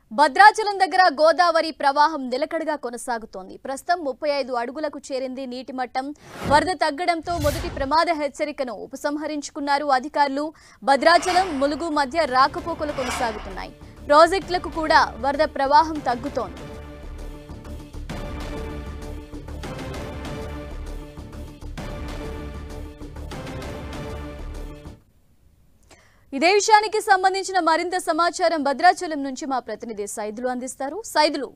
భద్రాచలం దగ్గర గోదావరి ప్రవాహం నిలకడగా కొనసాగుతోంది ప్రస్తుతం ముప్పై ఐదు అడుగులకు చేరింది నీటి మట్టం వరద తగ్గడంతో మొదటి ప్రమాద హెచ్చరికను ఉపసంహరించుకున్నారు అధికారులు భద్రాచలం ములుగు మధ్య రాకపోకలు కొనసాగుతున్నాయి ప్రాజెక్టులకు కూడా వరద ప్రవాహం తగ్గుతోంది ఇదే విషయానికి సంబంధించిన మరింత సమాచారం భద్రాచలం నుంచి మా ప్రతినిధి సైదులు అందిస్తారు సైదులు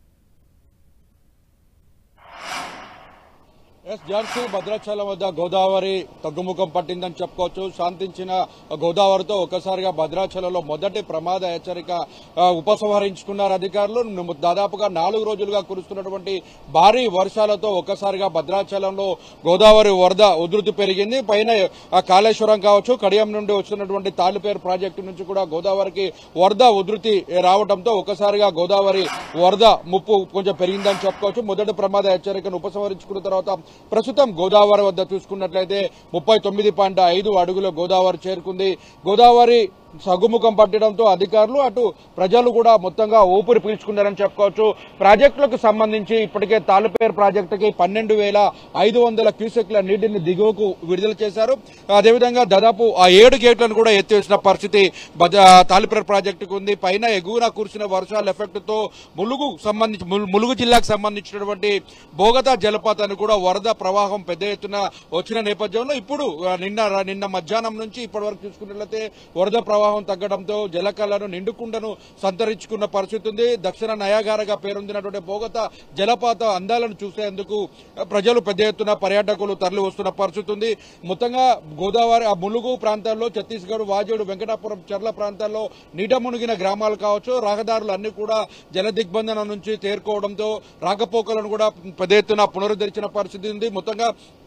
ఎస్ జర్సీ భద్రాచలం వద్ద గోదావరి తగ్గుముఖం పట్టిందని చెప్పుకోవచ్చు శాంతించిన గోదావరితో ఒక్కసారిగా భద్రాచలంలో మొదటి ప్రమాద హెచ్చరిక ఆ, ఉపసంహరించుకున్నారు అధికారులు ను- దాదాపుగా నాలుగు రోజులుగా కురుస్తున్నటువంటి భారీ వర్షాలతో ఒక్కసారిగా భద్రాచలంలో గోదావరి వరద ఉధృతి పెరిగింది పైన ఆ, కాళేశ్వరం కావచ్చు కడియం నుండి వస్తున్నటువంటి తాళ్ళుపేరు ప్రాజెక్టు నుంచి కూడా గోదావరికి వరద ఉధృతి రావడంతో ఒక్కసారిగా గోదావరి వరద ముప్పు కొంచెం పెరిగిందని చెప్పుకోవచ్చు మొదటి ప్రమాద హెచ్చరికను ఉపసంహరించుకున్న తర్వాత ప్రస్తుతం గోదావరి వద్ద చూసుకున్నట్లయితే ముప్పై తొమ్మిది పాయింట్ ఐదు అడుగుల గోదావరి చేరుకుంది గోదావరి సగుముఖం పట్టడంతో అధికారులు అటు ప్రజలు కూడా మొత్తంగా ఊపిరి పీల్చుకున్నారని చెప్పుకోవచ్చు ప్రాజెక్టులకు సంబంధించి ఇప్పటికే తాళ్ళుపేరు ప్రాజెక్టుకి పన్నెండు వేల ఐదు వందల క్యూసెక్ల నీటిని దిగువకు విడుదల చేశారు అదేవిధంగా దాదాపు ఆ ఏడు గేట్లను కూడా ఎత్తివేసిన పరిస్థితి భద్ర- తాళ్ళుపేరు ప్రాజెక్టుకు ఉంది పైన ఎగువన కురిసిన వర్షాల ఎఫెక్ట్ తో ములుగు సంబంధించి ములు- ములుగు జిల్లాకు సంబంధించినటువంటి బోగతా జలపాతాన్ని కూడా వరద ప్రవాహం పెద్ద ఎత్తున వచ్చిన నేపథ్యంలో ఇప్పుడు ఆ, నిన్న నిన్న మధ్యాహ్నం నుంచి ఇప్పటి వరకు చూసుకున్నట్లయితే వరద ప్రవాహం తగ్గడంతో జలకళను నిండుకుండను సంతరించుకున్న పరిస్థితి ఉంది దక్షిణ నయాగారగా పేరొందినటువంటి బోగత జలపాత అందాలను చూసేందుకు ఆ, ప్రజలు పెద్ద ఎత్తున పర్యాటకులు తరలి వస్తున్న పరిస్థితి ఉంది మొత్తంగా గోదావరి ఆ ములుగు ప్రాంతాల్లో ఛత్తీస్గఢ్ వాజేడు వెంకటాపురం చర్ల ప్రాంతాల్లో నీట మునిగిన గ్రామాలు కావచ్చు రహదారులు అన్ని కూడా జల దిగ్బంధన నుంచి తేరుకోవడంతో రాకపోకలను కూడా పెద్ద ఎత్తున పునరుద్ధరించిన పరిస్థితి ఉంది మొత్తంగా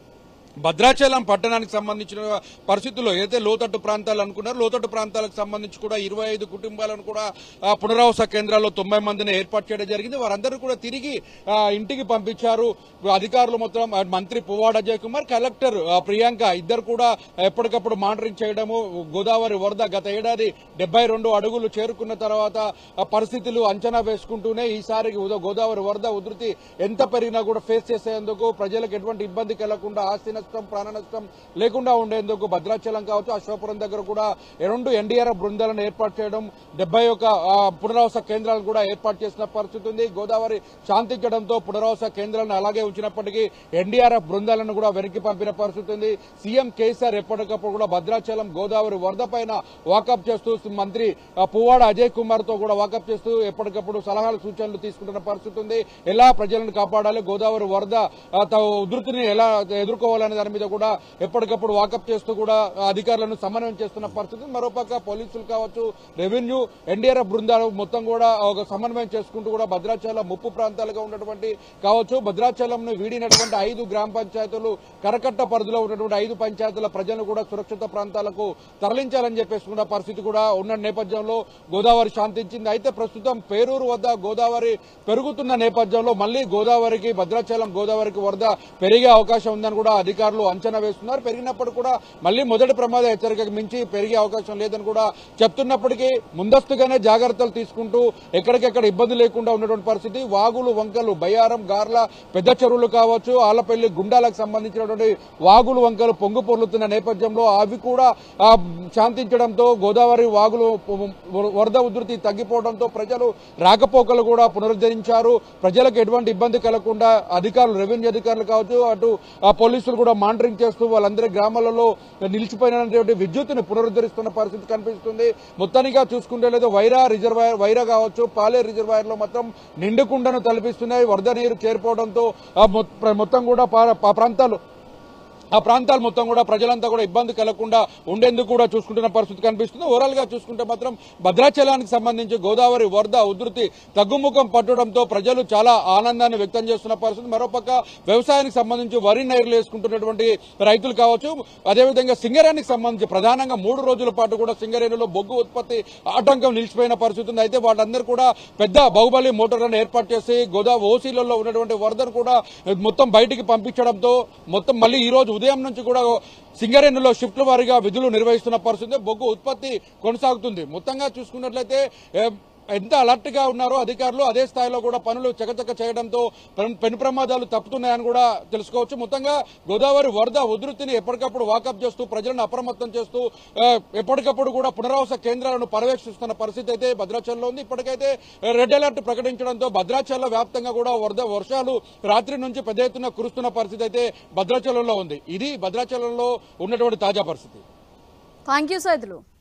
భద్రాచలం పట్టణానికి సంబంధించిన పరిస్థితుల్లో ఏదైతే లోతట్టు ప్రాంతాలు అనుకున్నారో లోతట్టు ప్రాంతాలకు సంబంధించి కూడా ఇరవై ఐదు కుటుంబాలను కూడా ఆ, పునరావాస కేంద్రాల్లో తొంభై మందిని ఏర్పాటు చేయడం జరిగింది వారందరూ కూడా తిరిగి ఆ, ఇంటికి పంపించారు అధికారులు మొత్తం ఆ, మంత్రి పువ్వాడ అజయ్ కుమార్ కలెక్టర్ ఆ, ప్రియాంక ఇద్దరు కూడా ఎప్పటికప్పుడు మానిటరింగ్ చేయడము గోదావరి వరద గత ఏడాది డెబ్బై రెండు అడుగులు చేరుకున్న తర్వాత ఆ, పరిస్థితులు అంచనా వేసుకుంటూనే ఈసారి ఉద- గోదావరి వరద ఉధృతి ఎంత పెరిగినా కూడా ఫేస్ చేసేందుకు ప్రజలకు ఎటువంటి ఇబ్బంది కలగకుండా ఆస్తి నష్టం ప్రాణ నష్టం లేకుండా ఉండేందుకు భద్రాచలం కావచ్చు అశోపురం దగ్గర కూడా రెండు ఎన్డీఆర్ఎఫ్ బృందాలను ఏర్పాటు చేయడం డెబ్బై ఒక ఆ, పునరావాస కేంద్రాలను కూడా ఏర్పాటు చేసిన పరిస్థితి ఉంది గోదావరి శాంతించడంతో పునరావాస కేంద్రాలను అలాగే ఉంచినప్పటికీ ఎన్డీఆర్ఎఫ్ బృందాలను కూడా వెనక్కి పంపిన పరిస్థితి ఉంది సీఎం కేసీఆర్ ఎప్పటికప్పుడు కూడా భద్రాచలం గోదావరి వరద పైన వాకప్ చేస్తూ మంత్రి ఆ, పువ్వాడ అజయ్ కుమార్ తో కూడా వాకప్ చేస్తూ ఎప్పటికప్పుడు సలహాలు సూచనలు తీసుకుంటున్న పరిస్థితి ఉంది ఎలా ప్రజలను కాపాడాలి గోదావరి వరద ఆ, త- ఉధృతిని ఎలా ఎదుర్కోవాలనే దాని మీద కూడా ఎప్పటికప్పుడు వాకప్ చేస్తూ కూడా ఆ, అధికారులను సమన్వయం చేస్తున్న పరిస్థితి మరోపక్క పోలీసులు కావచ్చు రెవెన్యూ ఎన్డీఆర్ఎఫ్ బృందాలు మొత్తం కూడా ఒక సమన్వయం చేసుకుంటూ కూడా భద్రాచలం ముప్పు ప్రాంతాలుగా ఉన్నటువంటి కావచ్చు భద్రాచలంను వీడినటువంటి ఐదు గ్రామ పంచాయతీలు కరకట్ట పరిధిలో ఉన్నటువంటి ఐదు పంచాయతీల ప్రజలను కూడా సురక్షిత ప్రాంతాలకు తరలించాలని చెప్పేసి కూడా పరిస్థితి కూడా ఉన్న నేపథ్యంలో గోదావరి శాంతించింది అయితే ప్రస్తుతం పేరూరు వద్ద గోదావరి పెరుగుతున్న నేపథ్యంలో మళ్లీ గోదావరికి భద్రాచలం గోదావరికి వరద పెరిగే అవకాశం ఉందని కూడా అధికారులు అంచనా వేస్తున్నారు పెరిగినప్పుడు కూడా మళ్లీ మొదటి ప్రమాద హెచ్చరికకు మించి పెరిగే అవకాశం లేదని కూడా చెప్తున్నప్పటికీ ముందస్తుగానే జాగ్రత్తలు తీసుకుంటూ ఎక్కడికెక్కడ ఇబ్బంది లేకుండా ఉన్నటువంటి పరిస్థితి వాగులు వంకలు బయ్యారం గార్ల పెద్ద చెరువులు కావచ్చు ఆలపల్లి గుండాలకు సంబంధించినటువంటి వాగులు వంకలు పొంగు పొర్లుతున్న నేపథ్యంలో అవి కూడా ఆ, శాంతించడంతో గోదావరి వాగులు పొ- వరద ఉధృతి తగ్గిపోవడంతో ప్రజలు రాకపోకలు కూడా పునరుద్ధరించారు ప్రజలకు ఎటువంటి ఇబ్బంది కలగకుండా అధికారులు రెవెన్యూ అధికారులు కావచ్చు అటు ఆ పోలీసులు కూడా మానిటరింగ్ చేస్తూ వాళ్ళందరి గ్రామాలలో నిలిచిపోయినటువంటి విద్యుత్తుని పునరుద్ధరిస్తున్న పరిస్థితి కనిపిస్తుంది మొత్తానిగా చూసుకుంటే లేదు వైరా రిజర్వాయర్ వైరా కావచ్చు పాలే రిజర్వాయర్ లో మొత్తం నిండుకుండను తలపిస్తున్నాయి వరద నీరు చేరిపోవడంతో ఆ మొ- మొత్తం కూడా పా- ఆ ప్రాంతాలు ఆ ప్రాంతాలు మొత్తం కూడా ప్రజలంతా కూడా ఇబ్బంది కలగకుండా ఉండేందుకు కూడా చూసుకుంటున్న పరిస్థితి కనిపిస్తుంది ఓవరాల్ గా చూసుకుంటే మాత్రం భద్రాచలానికి సంబంధించి గోదావరి వరద ఉధృతి తగ్గుముఖం పట్టడంతో ప్రజలు చాలా ఆనందాన్ని వ్యక్తం చేస్తున్న పరిస్థితి మరోపక్క వ్యవసాయానికి సంబంధించి వరి నైర్లు వేసుకుంటున్నటువంటి రైతులు కావచ్చు అదేవిధంగా సింగరేణికి సంబంధించి ప్రధానంగా మూడు రోజుల పాటు కూడా సింగరేణిలో బొగ్గు ఉత్పత్తి ఆటంకం నిలిచిపోయిన పరిస్థితి ఉంది అయితే వాళ్ళందరూ కూడా పెద్ద బాహుబలి మోటార్లను ఏర్పాటు చేసి గోదావరి ఓసీలలో ఉన్నటువంటి వరదను కూడా మొత్తం బయటికి పంపించడంతో మొత్తం మళ్ళీ ఈ రోజు ఉదయం నుంచి కూడా సింగరేణిలో షిఫ్ట్ల వారీగా విధులు నిర్వహిస్తున్న పరిస్థితి బొగ్గు ఉత్పత్తి కొనసాగుతుంది మొత్తంగా చూసుకున్నట్లయితే ఏ, ఎంత అలర్ట్ గా ఉన్నారో అధికారులు అదే స్థాయిలో కూడా పనులు చకచక చేయడంతో పెను- పెను ప్రమాదాలు తప్పుతున్నాయని కూడా తెలుసుకోవచ్చు మొత్తంగా గోదావరి వరద ఉధృతిని ఎప్పటికప్పుడు వాకప్ చేస్తూ ప్రజలను అప్రమత్తం చేస్తూ ఆ, ఎప్పటికప్పుడు కూడా పునరావాస కేంద్రాలను పర్యవేక్షిస్తున్న పరిస్థితి అయితే భద్రాచలంలో ఉంది ఇప్పటికైతే రెడ్ అలర్ట్ ప్రకటించడంతో భద్రాచల వ్యాప్తంగా కూడా వరద వర్షాలు రాత్రి నుంచి పెద్ద ఎత్తున కురుస్తున్న పరిస్థితి అయితే భద్రాచలంలో ఉంది ఇది భద్రాచలంలో ఉన్నటువంటి తాజా పరిస్థితి థ్యాంక్ యూ సైదులు